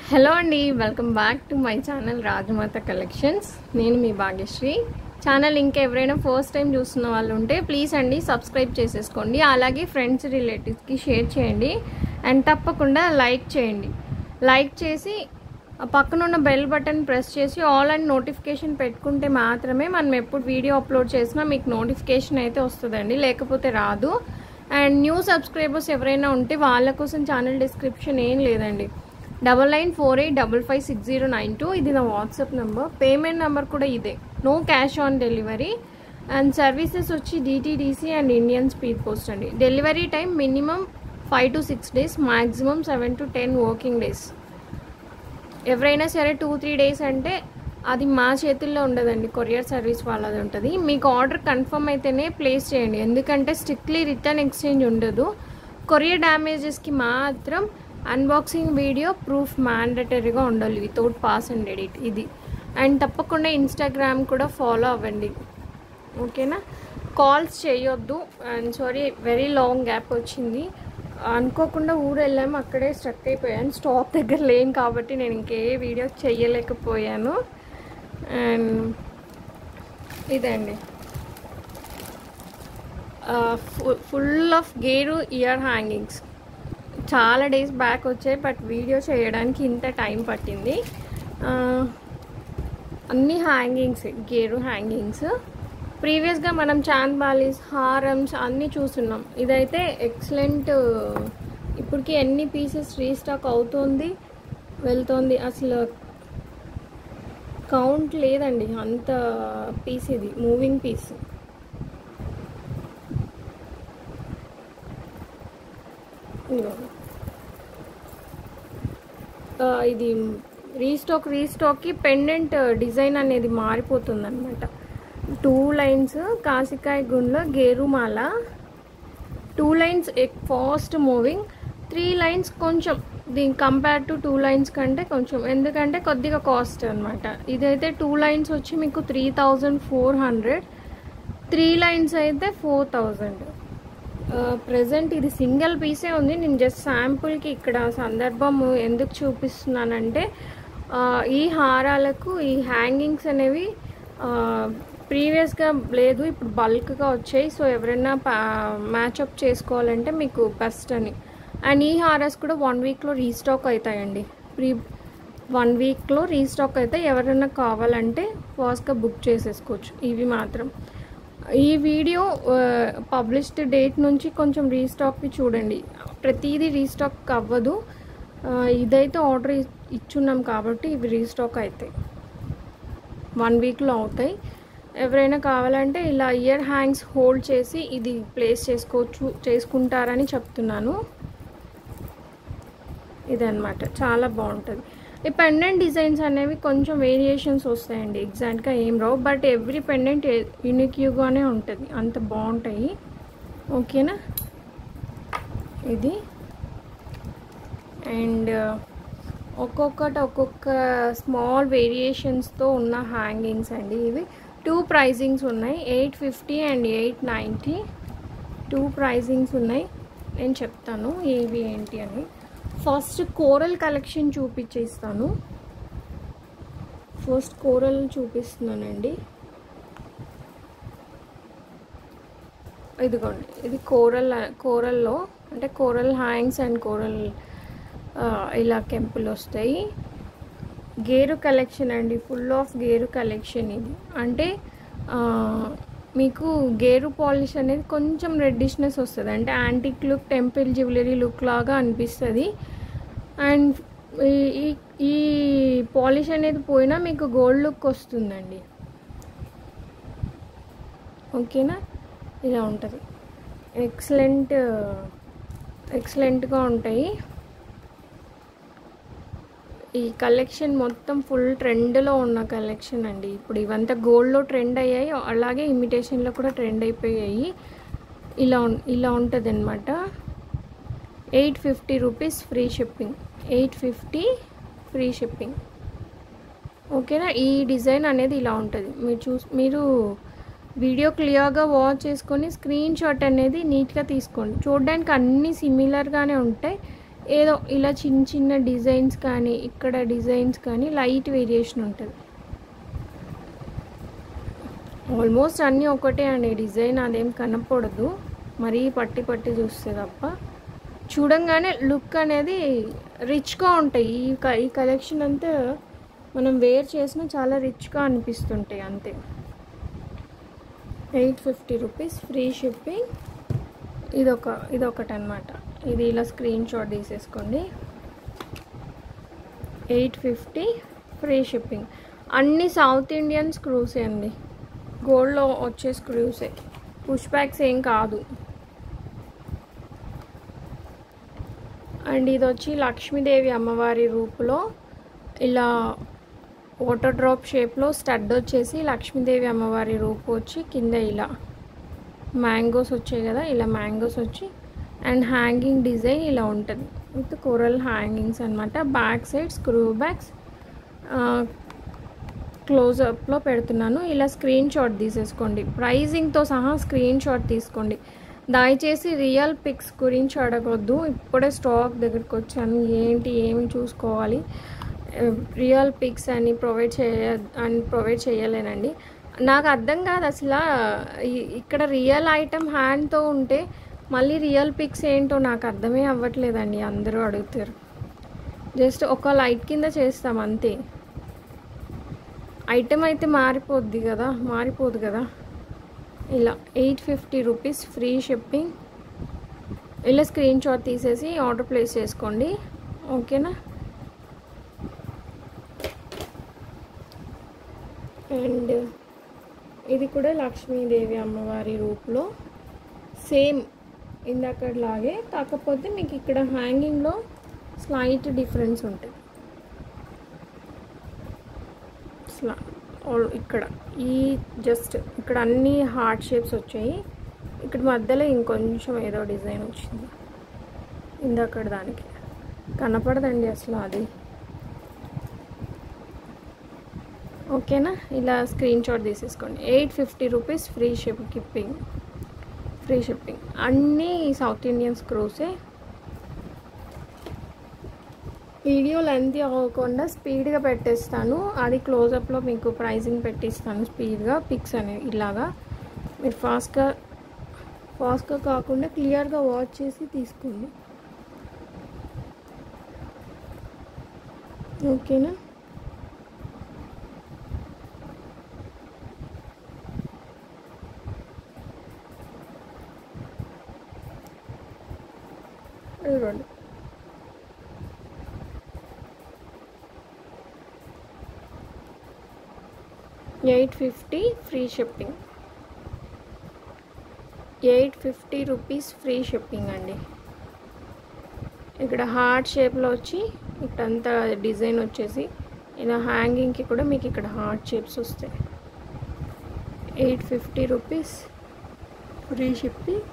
hello అండి welcome back to my channel Rajamata collections నేను మీ భాగ్యశ్రీ ఛానల్ ఇంకా ఎవరైనా ఫస్ట్ టైం చూస్తున్న వాళ్ళు ఉంటే ప్లీజ్ అండి సబ్స్క్రైబ్ చేసేసుకోండి అలాగే ఫ్రెండ్స్ రిలేటివ్స్కి షేర్ చేయండి అండ్ తప్పకుండా లైక్ చేయండి లైక్ చేసి ఆ పక్కన ఉన్న బెల్ బటన్ ప్రెస్ చేసి ఆల్ అండ్ నోటిఫికేషన్ పెట్టుకుంటే మాత్రమే మనం ఎప్పుడు వీడియో అప్లోడ్ చేసినా మీకు నోటిఫికేషన్ అయితే వస్తుందండి లేకపోతే రాదు అండ్ న్యూ సబ్స్క్రైబర్స్ ఎవరైనా ఉంటే వాళ్ళ కోసం ఛానల్ డిస్క్రిప్షన్ ఏం లేదండి double nine four eight double five six zero nine two ఇది నా వాట్సాప్ నెంబర్ పేమెంట్ నెంబర్ కూడా ఇదే no cash on delivery and services వచ్చి DTDC and Indian speed post అండి delivery time minimum five to six days maximum seven to ten working days ఎవరైనా సరే two three days అంటే అది మా చేతుల్లో ఉండదండి కొరియర్ సర్వీస్ వాళ్ళది ఉంటుంది మీకు ఆర్డర్ కన్ఫర్మ్ అయితేనే ప్లేస్ చేయండి ఎందుకంటే స్ట్రిక్ట్లీ రిటర్న్ ఎక్స్చేంజ్ ఉండదు కొరియర్ డ్యామేజెస్కి మాత్రం అన్బాక్సింగ్ వీడియో ప్రూఫ్ మ్యాండటరీగా ఉండాలి వితౌట్ పాస్ అండ్ ఎడిట్ ఇది అండ్ తప్పకుండా ఇన్స్టాగ్రామ్ కూడా ఫాలో అవ్వండి ఓకేనా కాల్స్ చేయొద్దు and sorry very long gap వచ్చింది అనుకోకుండా ఊరు వెళ్ళాము అక్కడే స్ట్రక్ అయిపోయాను స్టాప్ దగ్గర లేం కాబట్టి నేను ఇంకే వీడియో చేయలేకపోయాను అండ్ ఇదండి ఫుల్ ఆఫ్ గేరు ఇయర్ హ్యాంగింగ్స్ చాలా డేస్ బ్యాక్ వచ్చాయి బట్ వీడియో చేయడానికి ఇంత టైం పట్టింది అన్ని హ్యాంగింగ్స్ గేరు హ్యాంగింగ్స్ ప్రీవియస్గా మనం చాంద్ బాలీస్ హారమ్స్ అన్నీ చూస్తున్నాం ఇదైతే ఎక్సలెంట్ ఇప్పటికి ఎన్ని పీసెస్ రీస్టాక్ అవుతుంది వెళ్తుంది అసలు కౌంట్ లేదండి అంత పీస్ ఇది మూవింగ్ పీస్ ఇది రీస్టాక్ రీస్టాక్కి పెండెంట్ డిజైన్ అనేది మారిపోతుంది అనమాట టూ లైన్స్ కాసికాయ గుండ్ల గేరుమాల two lines fast moving three lines కొంచెం దీని కంపేర్ టు టూ లైన్స్ కంటే కొంచెం ఎందుకంటే కొద్దిగా కాస్ట్ అనమాట ఇదైతే టూ లైన్స్ వచ్చి మీకు three thousand four hundred three lines అయితే ఫోర్ థౌజండ్ ప్రజెంట్ ఇది సింగిల్ పీసే ఉంది నేను జస్ట్ శాంపుల్కి ఇక్కడ సందర్భం ఎందుకు చూపిస్తున్నానంటే ఈ హారాలకు ఈ హ్యాంగింగ్స్ అనేవి ప్రీవియస్గా లేదు ఇప్పుడు బల్క్గా వచ్చాయి సో ఎవరైనా మ్యాచ్అప్ చేసుకోవాలంటే మీకు బెస్ట్ అని అండ్ ఈ హారాస్ కూడా వన్ వీక్లో రీస్టాక్ అవుతాయండి ప్రీ వన్ వీక్లో రీస్టాక్ అయితే ఎవరైనా కావాలంటే ఫాస్ట్గా బుక్ చేసేసుకోవచ్చు ఇవి మాత్రం ఈ వీడియో పబ్లిష్డ్ డేట్ నుంచి కొంచెం రీస్టాక్వి చూడండి ప్రతిదీ రీస్టాక్ అవ్వదు ఇదైతే ఆర్డర్ ఇచ్చున్నాం కాబట్టి ఇవి రీస్టాక్ అవుతాయి వన్ వీక్లో అవుతాయి ఎవరైనా కావాలంటే ఇలా ఇయర్ హ్యాంగ్స్ హోల్డ్ చేసి ఇది ప్లేస్ చేసుకోవచ్చు చేసుకుంటారని చెప్తున్నాను ఇదనమాట చాలా బాగుంటుంది ఈ పెండెంట్ డిజైన్స్ అనేవి కొంచెం వేరియేషన్స్ వస్తాయండి ఎగ్జాక్ట్గా ఏం రావు బట్ ఎవ్రీ పెండెంట్ యూనిక్యూగానే ఉంటుంది అంత బాగుంటాయి ఓకేనా ఇది అండ్ ఒక్కొక్కటి ఒక్కొక్క స్మాల్ వేరియేషన్స్తో ఉన్న హ్యాంగింగ్స్ అండి ఇవి టూ ప్రైజింగ్స్ ఉన్నాయి eight fifty and eight ninety two pricings ఉన్నాయి నేను చెప్తాను ఏవి ఏంటి అని ఫస్ట్ కోరల్ కలెక్షన్ చూపించేస్తాను ఫస్ట్ కోరల్ చూపిస్తున్నానండి ఇదిగోండి ఇది కోరల్ కోరల్లో అంటే కోరల్ హ్యాంగ్స్ అండ్ కోరల్ ఇలా కెంపులు వస్తాయి గేరు కలెక్షన్ అండి ఫుల్ ఆఫ్ గేరు కలెక్షన్ ఇది అంటే మీకు గేరు పాలిష్ అనేది కొంచెం రెడ్డిష్నెస్ వస్తుంది అంటే antique look temple jewellery look లాగా అనిపిస్తుంది అండ్ ఈ ఈ పాలిష్ అనేది పోయినా మీకు గోల్డ్ లుక్ వస్తుందండి ఓకేనా ఇలా ఉంటుంది ఎక్సలెంట్ ఎక్సలెంట్గా ఉంటాయి ఈ కలెక్షన్ మొత్తం ఫుల్ ట్రెండ్లో ఉన్న కలెక్షన్ అండి ఇప్పుడు ఇవంతా గోల్డ్లో ట్రెండ్ అయ్యాయి అలాగే ఇమిటేషన్లో కూడా ట్రెండ్ అయిపోయాయి ఇలా ఇలా ఉంటుంది అనమాట eight fifty rupees free shipping eight fifty free shipping ఓకేనా ఈ డిజైన్ అనేది ఇలా ఉంటుంది మీరు చూ మీరు వీడియో క్లియర్గా వాచ్ చేసుకొని స్క్రీన్ షాట్ అనేది నీట్గా తీసుకోండి చూడడానికి అన్నీ సిమిలర్గానే ఉంటాయి ఏదో ఇలా చిన్న చిన్న డిజైన్స్ కానీ ఇక్కడ డిజైన్స్ కానీ లైట్ వేరియేషన్ ఉంటుంది ఆల్మోస్ట్ అన్నీ ఒకటే అండి డిజైన్ అదేం కనపడదు మరీ పట్టి పట్టి చూస్తే తప్ప చూడంగానే లుక్ అనేది రిచ్గా ఉంటాయి ఈ క- ఈ కలెక్షన్ అంతా మనం వేర్ చేసినా చాలా రిచ్గా అనిపిస్తుంటాయి అంతే eight fifty rupees free shipping ఇదొక ఇదొకటి అనమాట ఇది ఇలా స్క్రీన్ షాట్ తీసేసుకోండి ఎయిట్ ఫిఫ్టీ ఫ్రీ షిప్పింగ్ అన్ని సౌత్ ఇండియన్ స్క్రూసే అండి గోల్డ్లో వచ్చే స్క్రూసే పుష్ బ్యాక్స్ ఏం కాదు అండ్ ఇది వచ్చి లక్ష్మీదేవి అమ్మవారి రూపులో ఇలా వాటర్ డ్రాప్ షేప్లో స్టడ్ వచ్చేసి లక్ష్మీదేవి అమ్మవారి రూపు వచ్చి కింద ఇలా మ్యాంగోస్ వచ్చాయి కదా ఇలా మ్యాంగోస్ వచ్చి అండ్ హ్యాంగింగ్ డిజైన్ ఇలా ఉంటుంది విత్ కోరల్ హ్యాంగింగ్స్ అనమాట బ్యాక్ సైడ్ స్క్రూ బ్యాగ్స్ క్లోజ్అప్లో పెడుతున్నాను ఇలా స్క్రీన్ షాట్ తీసేసుకోండి ప్రైజింగ్తో సహా స్క్రీన్ షాట్ తీసుకోండి దయచేసి రియల్ పిక్స్ గురించి అడగొద్దు ఇప్పుడే స్టాక్ దగ్గరికి వచ్చాను ఏంటి ఏమి చూసుకోవాలి రియల్ పిక్స్ అని ప్రొవైడ్ చేయ అని ప్రొవైడ్ చేయలేనండి నాకు అర్థం కాదు అసలు ఈ- ఇక్కడ రియల్ ఐటమ్ హ్యాండ్తో ఉంటే మళ్ళీ రియల్ పిక్స్ ఏంటో నాకు అర్థమే అవ్వట్లేదండి అందరూ అడుగుతారు జస్ట్ ఒక లైట్ కింద చేస్తాం అంతే ఐటమ్ అయితే మారిపోద్ది కదా మారిపోదు కదా ఇలా eight fifty rupees free shipping ఇలా స్క్రీన్ షాట్ తీసేసి ఆర్డర్ ప్లేస్ చేసుకోండి ఓకేనా అండ్ ఇది కూడా లక్ష్మీదేవి అమ్మవారి రూపులో సేమ్ ఇందాకలాగే కాకపోతే మీకు ఇక్కడ హ్యాంగింగ్లో స్లైట్ డిఫరెన్స్ ఉంటుంది స్లా ఆల్ ఇక్కడ ఈ జస్ట్ ఇక్కడ అన్ని హార్ట్ షేప్స్ వచ్చాయి ఇక్కడ మధ్యలో ఇంకొంచెం ఏదో డిజైన్ వచ్చింది ఇందక్కడ దానికి కనపడదండి అసలు అది ఓకేనా ఇలా స్క్రీన్ షాట్ తీసేసుకోండి eight fifty rupees free ship కిప్పింగ్ ఫ్రీ షిప్పింగ్ అన్నీ సౌత్ ఇండియన్ స్క్రూసే వీడియో లెంత్ అవ్వకుండా స్పీడ్గా పెట్టేస్తాను అది క్లోజప్లో మీకు ప్రైజింగ్ పెట్టిస్తాను స్పీడ్గా పిక్స్ అనేవి ఇలాగా మీరు ఫాస్ట్గా ఫాస్ట్గా కాకుండా క్లియర్గా వాచ్ చేసి తీసుకోండి ఓకేనా ఇదిగోండి eight fifty free shipping eight fifty rupees free shipping అండి ఇక్కడ హార్ట్ షేప్లో వచ్చి ఇక్కడంతా డిజైన్ వచ్చేసి ఇలా హ్యాంగింగ్కి కూడా మీకు ఇక్కడ హార్ట్ షేప్స్ వస్తాయి eight fifty rupees free shipping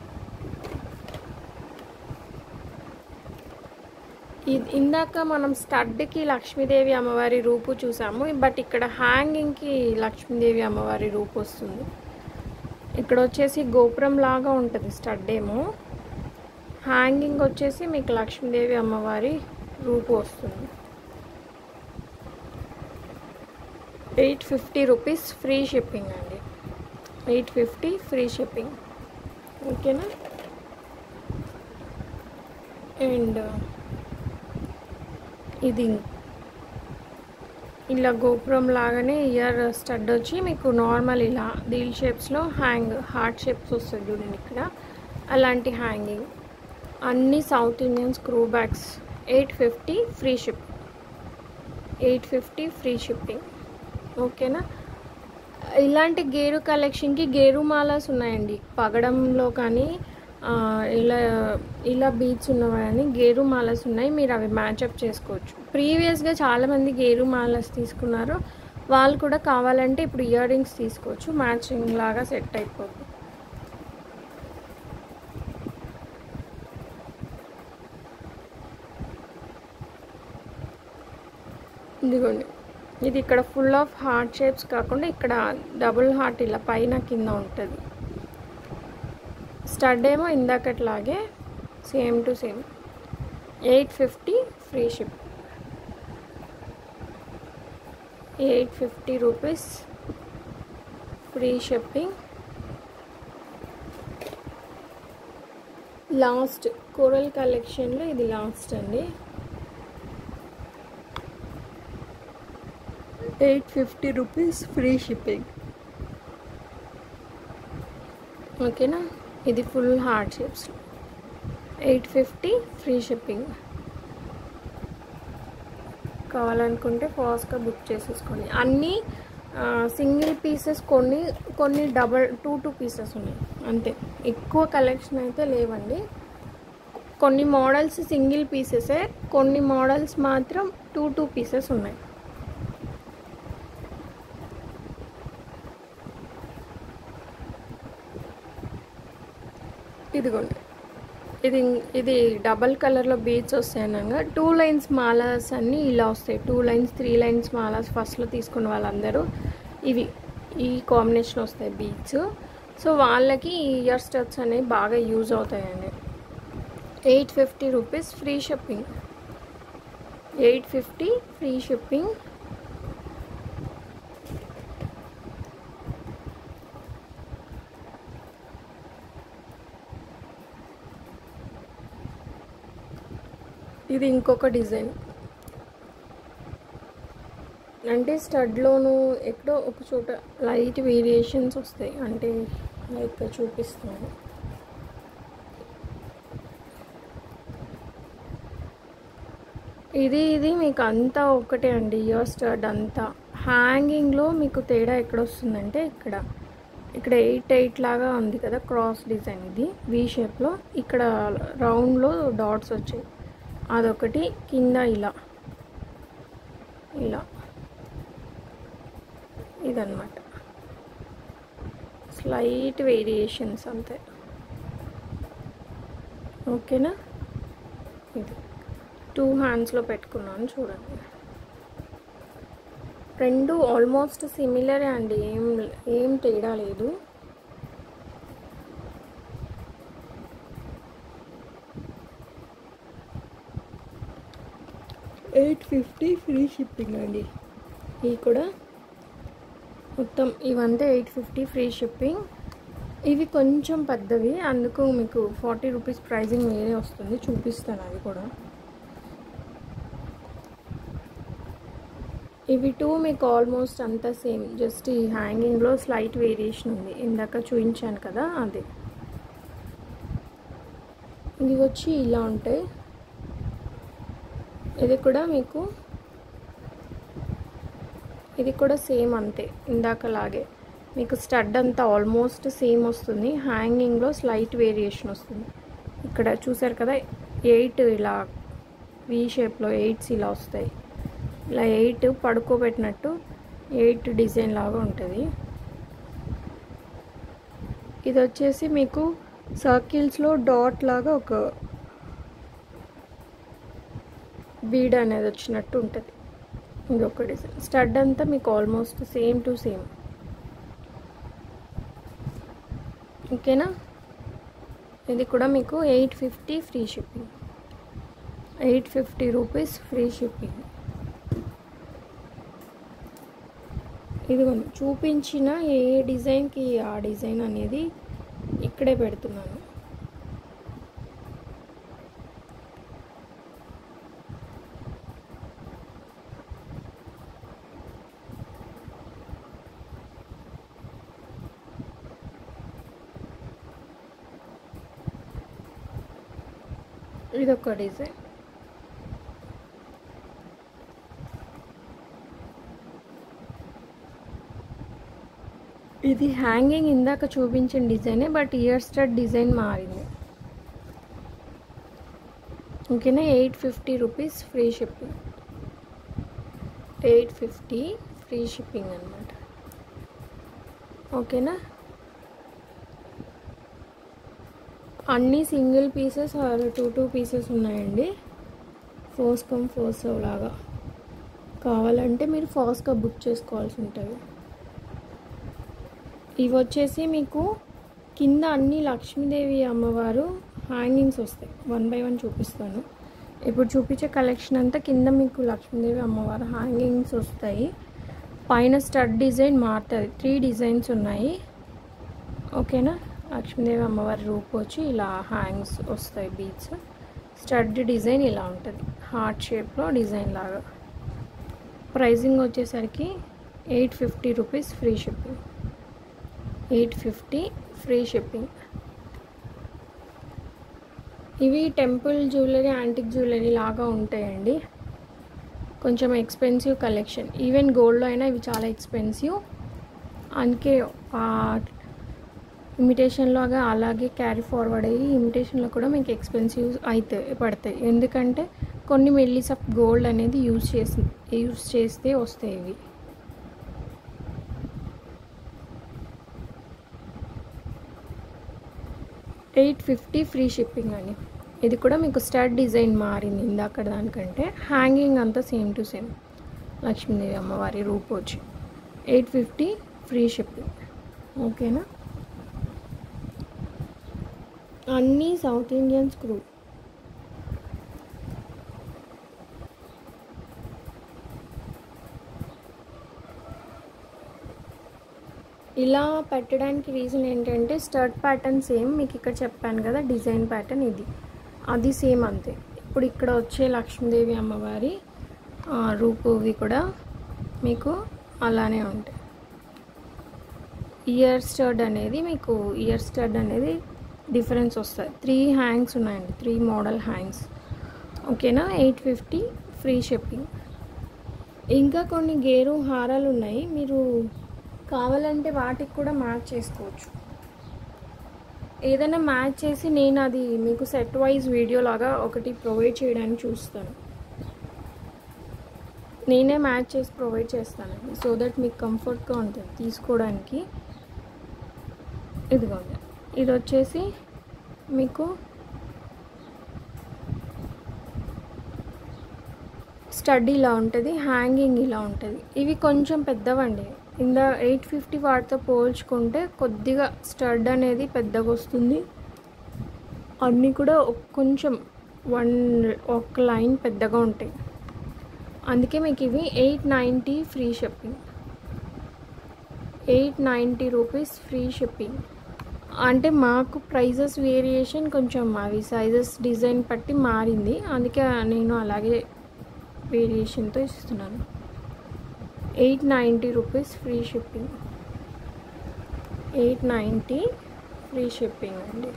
ఇ- ఇందాక మనం స్టడ్కి లక్ష్మీదేవి అమ్మవారి రూపు చూసాము బట్ ఇక్కడ హ్యాంగింగ్కి లక్ష్మీదేవి అమ్మవారి రూపు వస్తుంది ఇక్కడ వచ్చేసి గోపురం లాగా ఉంటుంది స్టడ్ ఏమో హ్యాంగింగ్ వచ్చేసి మీకు లక్ష్మీదేవి అమ్మవారి రూపు వస్తుంది eight fifty rupees free shipping అండి ఎయిట్ ఫిఫ్టీ ఫ్రీ షిప్పింగ్ ఓకేనా అండ్ ఇది ఇలా గోపురం లాగానే ఇయర్ స్టడ్ వచ్చి మీకు నార్మల్ ఇలా దీల్ షేప్స్లో హ్యాంగ్ హార్ట్ షేప్స్ వస్తుంది చూడండి ఇక్కడ అలాంటి హ్యాంగింగ్ అన్ని South Indian screw backs eight fifty free ship eight fifty free shipping ఓకేనా ఇలాంటి గేరు కలెక్షన్కి గేరు మాలాస్ ఉన్నాయండి పగడంలో కానీ ఆ, ఇలా ఇలా బీట్స్ ఉన్నవని గేరు మాలస్ ఉన్నాయి మీరు అవి మ్యాచప్ చేసుకోవచ్చు ప్రీవియస్గా చాలామంది గేరు మాలస్ తీసుకున్నారు వాళ్ళు కూడా కావాలంటే ఇప్పుడు ఇయర్ రింగ్స్ తీసుకోవచ్చు మ్యాచింగ్ లాగా సెట్ అయిపోతుంది ఇదిగోండి ఇది ఇక్కడ ఫుల్ ఆఫ్ హార్ట్ షేప్స్ కాకుండా ఇక్కడ డబుల్ హార్ట్ ఇలా పైన కింద ఉంటుంది స్టడ్ ఏమో ఇందాకట్లాగే same to same eight fifty free ship eight fifty rupees free shipping last coral కలెక్షన్లో ఇది లాస్ట్ అండి eight fifty rupees free shipping ఓకేనా ఇది full heart shapes eight fifty free shipping కావాలనుకుంటే ఫాస్ట్గా బుక్ చేసేసుకోండి అన్నీ సింగిల్ పీసెస్ కొన్ని కొన్ని డబల్ టూ టూ పీసెస్ ఉన్నాయి అంతే ఎక్కువ కలెక్షన్ అయితే లేవండి కొన్ని మోడల్స్ సింగిల్ పీసెసే కొన్ని మోడల్స్ మాత్రం టూ టూ పీసెస్ ఉన్నాయి ఇదిగోండి ఇది ఇది డబల్ కలర్లో బీడ్స్ వస్తాయి అనగా టూ లైన్స్ మాలాస్ అన్నీ ఇలా వస్తాయి టూ లైన్స్ త్రీ లైన్స్ మాలాస్ ఫస్ట్లో తీసుకున్న వాళ్ళందరూ ఇవి ఈ కాంబినేషన్ వస్తాయి బీడ్స్ సో వాళ్ళకి ఈ ఇయర్ స్టెప్స్ అనేవి బాగా యూజ్ అవుతాయండి eight fifty rupees free shipping eight fifty free shipping ఇది ఇంకొక డిజైన్ అంటే స్టడ్లోను ఎక్కడో ఒక చోట లైట్ వేరియేషన్స్ వస్తాయి అంటే లైక్ చూపిస్తున్నాను ఇది ఇది మీకు అంతా ఒకటే అండి ఇయర్ స్టడ్ అంతా హ్యాంగింగ్లో మీకు తేడా ఎక్కడ వస్తుందంటే ఇక్కడ ఇక్కడ ఎయిట్ ఎయిట్ లాగా ఉంది కదా క్రాస్ డిజైన్ ఇది వీ షేప్లో ఇక్కడ రౌండ్లో డాట్స్ వచ్చాయి అదొకటి కింద ఇలా ఇలా ఇదన్నమాట స్లైట్ వేరియేషన్స్ అంతే ఓకేనా ఇది టూ హ్యాండ్స్లో పెట్టుకున్నాను చూడండి రెండు ఆల్మోస్ట్ సిమిలరే అండి ఏం ఏం తేడా లేదు ఎయిట్ ఫిఫ్టీ ఫ్రీ షిప్పింగ్ అండి ఇవి కూడా మొత్తం ఇవంతా ఎయిట్ ఫిఫ్టీ ఫ్రీ షిప్పింగ్ ఇవి కొంచెం పెద్దవి అందుకు మీకు ఫార్టీ రూపీస్ ప్రైజింగ్ వేరే వస్తుంది చూపిస్తాను అది కూడా ఇవి టూ మీకు ఆల్మోస్ట్ అంతా సేమ్ జస్ట్ ఈ హ్యాంగింగ్లో స్లైట్ వేరియేషన్ ఉంది ఇందాక చూపించాను కదా అది ఇవి వచ్చి ఇలా ఉంటాయి ఇది కూడా మీకు ఇది కూడా సేమ్ అంతే ఇందాకలాగే మీకు స్టడ్ అంతా ఆల్మోస్ట్ సేమ్ వస్తుంది హ్యాంగింగ్లో స్లైట్ వేరియేషన్ వస్తుంది ఇక్కడ చూసారు కదా ఎయిట్ ఇలా వీ షేప్లో ఎయిట్స్ ఇలా వస్తాయి ఇలా ఎయిట్ పడుకోబెట్టినట్టు ఎయిట్ డిజైన్ లాగా ఉంటుంది ఇది వచ్చేసి మీకు సర్కిల్స్లో డాట్ లాగా ఒక బీడ్ అనేది వచ్చినట్టు ఉంటుంది ఇది ఒక డిజైన్ స్టడ్ అంతా మీకు ఆల్మోస్ట్ సేమ్ టు సేమ్ ఓకేనా ఇది కూడా మీకు eight fifty free shipping eight fifty rupees free shipping ఇదిగోండి చూపించిన ఏ డిజైన్కి ఆ డిజైన్ అనేది ఇక్కడే పెడుతున్నాను ఇదొక డిజైన్ ఇది హ్యాంగింగ్ ఇందాక చూపించిన డిజైనే బట్ ఇయర్ స్టడ్ డిజైన్ మారింది ఓకేనా eight fifty rupees free shipping eight fifty free shipping అనమాట ఓకేనా అన్నీ single pieces or two two pieces ఉన్నాయండి ఫోర్స్ కమ్ ఫోర్స్ లాగా కావాలంటే మీరు ఫాస్ట్గా బుక్ చేసుకోవాల్సి ఉంటుంది ఇవి వచ్చేసి మీకు కింద అన్ని లక్ష్మీదేవి అమ్మవారు హ్యాంగింగ్స్ వస్తాయి వన్ బై వన్ చూపిస్తాను ఇప్పుడు చూపించే కలెక్షన్ అంతా కింద మీకు లక్ష్మీదేవి అమ్మవారు హ్యాంగింగ్స్ వస్తాయి పైన స్టడ్ డిజైన్ మారుతుంది త్రీ డిజైన్స్ ఉన్నాయి ఓకేనా లక్ష్మీదేవి అమ్మవారి రూపు వచ్చి ఇలా హ్యాంగ్స్ వస్తాయి బీడ్స్ స్టడ్ డిజైన్ ఇలా ఉంటుంది హార్ట్ షేప్లో డిజైన్ లాగా ప్రైజింగ్ వచ్చేసరికి eight fifty rupees free shipping eight fifty free shipping ఇవి టెంపుల్ జ్యువెలరీ యాంటిక్ జ్యువెలరీ లాగా ఉంటాయండి కొంచెం ఎక్స్పెన్సివ్ కలెక్షన్ ఈవెన్ గోల్డ్లో అయినా ఇవి చాలా ఎక్స్పెన్సివ్ అందుకే ఇమిటేషన్ లాగా అలాగే క్యారీ ఫార్వర్డ్ అయ్యి ఇమిటేషన్లో కూడా మీకు ఎక్స్పెన్సివ్ అయితే పడతాయి ఎందుకంటే కొన్ని మిల్లీస్ ఆఫ్ గోల్డ్ అనేది యూజ్ చేసి యూజ్ చేస్తే వస్తాయి ఇవి ఎయిట్ ఫిఫ్టీ ఫ్రీ షిప్పింగ్ అని ఇది కూడా మీకు స్టార్ట్ డిజైన్ మారింది ఇందాక దానికంటే హ్యాంగింగ్ అంతా సేమ్ టు సేమ్ లక్ష్మీదేవి అమ్మవారి రూపు వచ్చి ఎయిట్ ఫిఫ్టీ ఫ్రీ షిప్పింగ్ ఓకేనా అన్నీ సౌత్ ఇండియన్ స్క్రూ ఇలా పెట్టడానికి రీజన్ ఏంటంటే స్టర్ట్ ప్యాటర్న్ సేమ్ మీకు ఇక్కడ చెప్పాను కదా డిజైన్ ప్యాటర్న్ ఇది అది సేమ్ అంతే ఇప్పుడు ఇక్కడ వచ్చే లక్ష్మీదేవి అమ్మవారి ఆ, రూపువి కూడా మీకు అలానే ఉంటాయి ఇయర్ స్టడ్ అనేది మీకు ఇయర్ స్టడ్ అనేది డిఫరెన్స్ వస్తుంది త్రీ హ్యాంగ్స్ ఉన్నాయండి త్రీ మోడల్ హ్యాంగ్స్ ఓకేనా ఎయిట్ ఫిఫ్టీ ఫ్రీ షిప్పింగ్ ఇంకా కొన్ని గేరు హారాలు ఉన్నాయి మీరు కావాలంటే వాటికి కూడా మ్యాచ్ చేసుకోవచ్చు ఏదైనా మ్యాచ్ చేసి నేను అది మీకు సెట్ వైజ్ వీడియో లాగా ఒకటి ప్రొవైడ్ చేయడానికి చూస్తాను నేనే మ్యాచ్ చేసి ప్రొవైడ్ చేస్తానండి సో దట్ మీకు కంఫర్ట్గా ఉంటుంది తీసుకోవడానికి ఇదిగోండి ఇది వచ్చేసి మీకు స్టడ్ ఇలా ఉంటుంది హ్యాంగింగ్ ఇలా ఉంటుంది ఇవి కొంచెం పెద్దవండి ఇంద ఎయిట్ ఫిఫ్టీ వాటితో పోల్చుకుంటే కొద్దిగా స్టడ్ అనేది పెద్దగా వస్తుంది అన్నీ కూడా ఒక- కొంచెం వన్ ఒక లైన్ పెద్దగా ఉంటాయి అందుకే మీకు ఇవి eight ninety free shipping eight ninety rupees free shipping అంటే మాకు ప్రైజెస్ వేరియేషన్ కొంచెం అవి సైజెస్ డిజైన్ బట్టి మారింది అందుకే నేను అలాగే వేరియేషన్తో ఇస్తున్నాను eight ninety rupees free shipping eight ninety free shipping అండి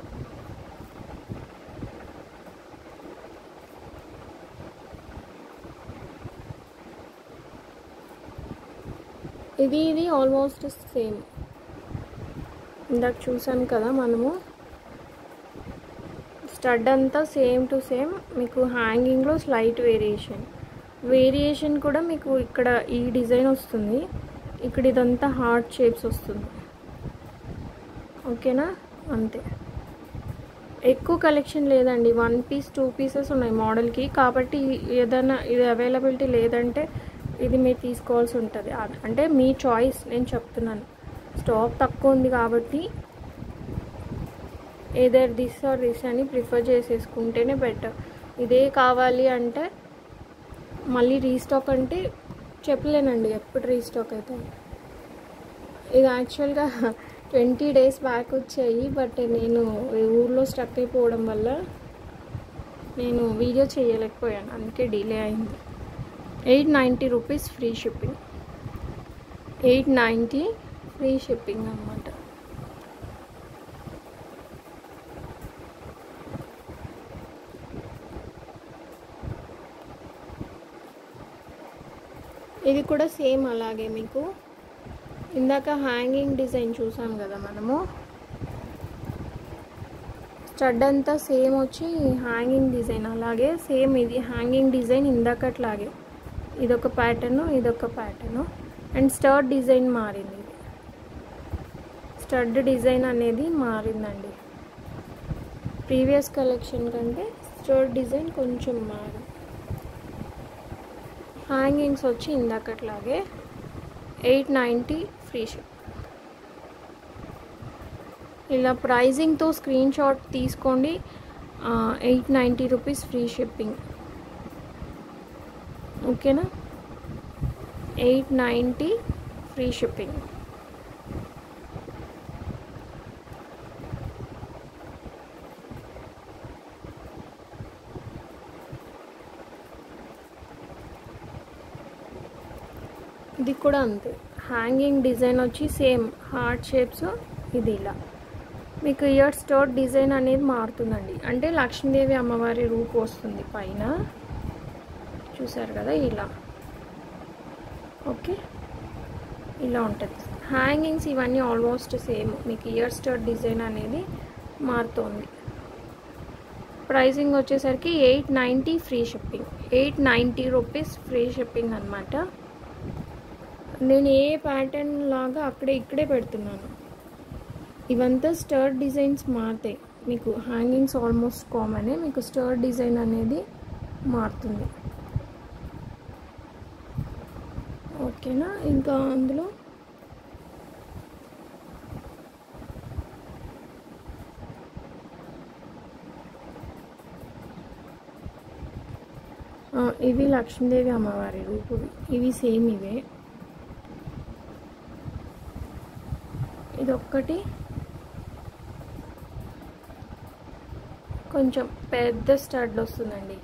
ఇది ఇది ఆల్మోస్ట్ సేమ్ ఇందాక చూసాం కదా మనము స్టడ్ అంతా సేమ్ టు సేమ్ మీకు హ్యాంగింగ్లో స్లైట్ వేరియేషన్ వేరియేషన్ కూడా మీకు ఇక్కడ ఈ డిజైన్ వస్తుంది ఇక్కడ ఇదంతా హార్ట్ షేప్స్ వస్తుంది ఓకేనా అంతే ఎక్కువ కలెక్షన్ లేదండి వన్ పీస్ టూ పీసెస్ ఉన్నాయి మోడల్కి కాబట్టి ఏదైనా ఇది అవైలబిలిటీ లేదంటే ఇది మీరు తీసుకోవాల్సి ఉంటుంది అ- అంటే మీ చాయిస్ నేను చెప్తున్నాను స్టాక్ తక్కువ ఉంది కాబట్టి ఏదర్ దిస్ ఆర్ దిస్ అని ప్రిఫర్ చేసేసుకుంటేనే బెటర్ ఇదే కావాలి అంటే మళ్ళీ రీస్టాక్ అంటే చెప్పలేనండి ఎప్పుడు రీస్టాక్ అవుతాయి ఇది యాక్చువల్గా ట్వంటీ డేస్ బ్యాక్ వచ్చాయి బట్ నేను ఈ ఊర్లో స్టక్ అయిపోవడం వల్ల నేను వీడియో చేయలేకపోయాను అందుకే డిలే అయింది eight ninety rupees free shipping eight ninety free shipping అనమాట ఇది కూడా సేమ్ అలాగే మీకు ఇందాక హ్యాంగింగ్ డిజైన్ చూసాం కదా మనము స్టడ్ అంతా సేమ్ వచ్చి హ్యాంగింగ్ డిజైన్ అలాగే సేమ్ ఇది హ్యాంగింగ్ డిజైన్ ఇందాకట్లాగే ఇదొక ప్యాటర్ను ఇదొక ప్యాటర్ను అండ్ స్టర్ట్ డిజైన్ మారింది ఇది స్టడ్ డిజైన్ అనేది మారిందండి ప్రీవియస్ కలెక్షన్ కంటే స్టర్ట్ డిజైన్ కొంచెం మారింది హ్యాంగింగ్స్ వచ్చి ఇందాకట్లాగే ఎయిట్ నైంటీ ఫ్రీ షిప్ ఇలా ప్రైజింగ్తో స్క్రీన్ షాట్ తీసుకోండి eight ninety rupees free shipping ఓకేనా ఎయిట్ నైంటీ ఫ్రీ షిప్పింగ్ ఇది కూడా అంతే హ్యాంగింగ్ డిజైన్ వచ్చి సేమ్ హార్ట్ షేప్స్ ఇది ఇలా మీకు ఇయర్ స్టోర్ డిజైన్ అనేది మారుతుందండి అంటే లక్ష్మీదేవి అమ్మవారి రూపు వస్తుంది పైన చూసారు కదా ఇలా ఓకే ఇలా ఉంటుంది హ్యాంగింగ్స్ ఇవన్నీ ఆల్మోస్ట్ సేమ్ మీకు ఇయర్ స్టోర్ డిజైన్ అనేది మారుతుంది ప్రైసింగ్ వచ్చేసరికి eight ninety free shipping eight ninety rupees free shipping అనమాట నేను ఏ ప్యాటర్న్ లాగా అక్కడే ఇక్కడే పెడుతున్నాను ఇవంతా స్టర్ డిజైన్స్ మారుతాయి మీకు హ్యాంగింగ్స్ ఆల్మోస్ట్ కామనే మీకు స్టర్ డిజైన్ అనేది మారుతుంది ఓకేనా ఇంకా అందులో ఇవి లక్ష్మీదేవి అమ్మవారి రూపువి ఇవి సేమ్ ఇవే ఇదొక్కటి కొంచెం పెద్ద స్టడ్లు వస్తుందండి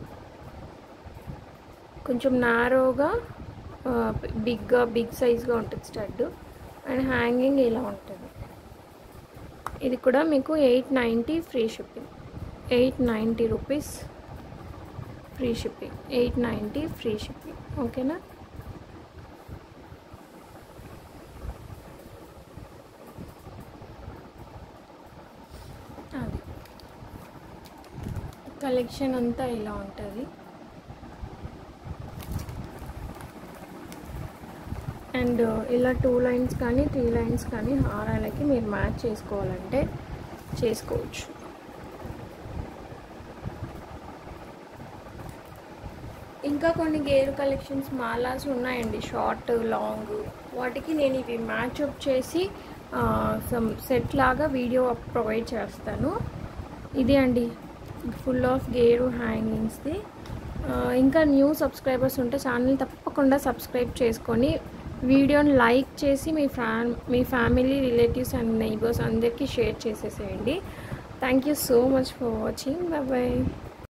కొంచెం నారోగా బిగ్గా బిగ్ సైజ్గా ఉంటుంది స్టడ్ అండ్ హ్యాంగింగ్ ఇలా ఉంటుంది ఇది కూడా మీకు eight ninety free shipping eight ninety rupees free shipping eight ninety free shipping ఓకేనా అది కలెక్షన్ అంతా ఇలా ఉంటుంది అండ్ ఇలా టూ లైన్స్ కానీ త్రీ లైన్స్ కానీ హారాలకి మీరు మ్యాచ్ చేసుకోవాలంటే చేసుకోవచ్చు ఇంకా కొన్ని గేర్ కలెక్షన్స్ మాలాస్ ఉన్నాయండి షార్ట్ లాంగ్ వాటికి నేను ఇవి మ్యాచ్అప్ చేసి సమ్ సెట్ లాగా వీడియో ప్రొవైడ్ చేస్తాను ఇది అండి ఫుల్ ఆఫ్ గేరు హ్యాంగింగ్స్ది ఇంకా న్యూ సబ్స్క్రైబర్స్ ఉంటే ఛానల్ తప్పకుండా సబ్స్క్రైబ్ చేసుకొని వీడియోని లైక్ చేసి మీ ఫ్యా మీ ఫ్యామిలీ రిలేటివ్స్ అండ్ నైబర్స్ అందరికీ షేర్ చేసేసేయండి thank you so much for watching bye